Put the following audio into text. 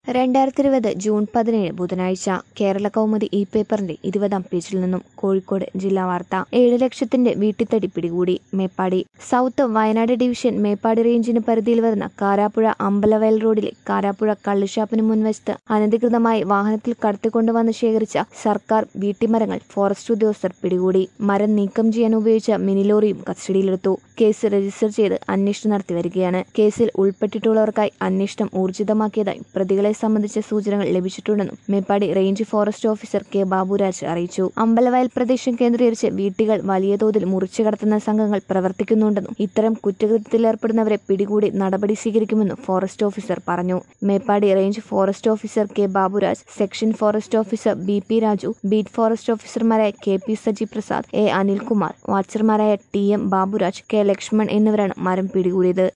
രണ്ടായിരത്തി ഇരുപത് ജൂൺ പതിനേഴ് ബുധനാഴ്ച കേരള കൗമുദി ഇ പേപ്പറിന്റെ ഇരുപതാം പേജിൽ നിന്നും കോഴിക്കോട് ജില്ലാ വാർത്ത ഏഴ് ലക്ഷത്തിന്റെ വീട്ടിത്തടി പിടികൂടി മേപ്പാടി സൗത്ത് വയനാട് ഡിവിഷൻ മേപ്പാടി റേഞ്ചിന് പരിധിയിൽ വരുന്ന കാരാപ്പുഴ അമ്പലവയൽ റോഡിലെ കാരാപ്പുഴ കള്ളുഷാപ്പിന് മുൻവശത്ത് അനധികൃതമായി വാഹനത്തിൽ കടത്തിക്കൊണ്ടുവന്ന് ശേഖരിച്ച സർക്കാർ വീട്ടിമരങ്ങൾ ഫോറസ്റ്റ് ഉദ്യോഗസ്ഥർ പിടികൂടി മരം നീക്കം ചെയ്യാൻ ഉപയോഗിച്ച മിനി ലോറിയും കസ്റ്റഡിയിലെടുത്തു കേസ് രജിസ്റ്റർ ചെയ്ത് അന്വേഷണം നടത്തി വരികയാണ് കേസിൽ ഉൾപ്പെട്ടിട്ടുള്ളവർക്കായി അന്വേഷണം ഊർജിതമാക്കിയതായും പ്രതികളെ സംബന്ധിച്ച സൂചനകൾ ലഭിച്ചിട്ടുണ്ടെന്നും Meppadi range forest officer K Baburaj അറിയിച്ചു അമ്പലവയൽ പ്രദേശം കേന്ദ്രീകരിച്ച് വീട്ടുകൾ വലിയ തോതിൽ മുറിച്ചു കടത്തുന്ന സംഘങ്ങൾ പ്രവർത്തിക്കുന്നുണ്ടെന്നും ഇത്തരം കുറ്റകൃത്യത്തിലേർപ്പെടുന്നവരെ പിടികൂടി നടപടി സ്വീകരിക്കുമെന്നും ഫോറസ്റ്റ് ഓഫീസർ പറഞ്ഞു Meppadi range forest officer K Baburaj section forest officer B P Raju beat forest ഓഫീസർമാരായ K P Saji Prasad A Anilkumar വാച്ചർമാരായ T M Baburaj K Lakshman എന്നിവരാണ് മരം പിടികൂടിയത്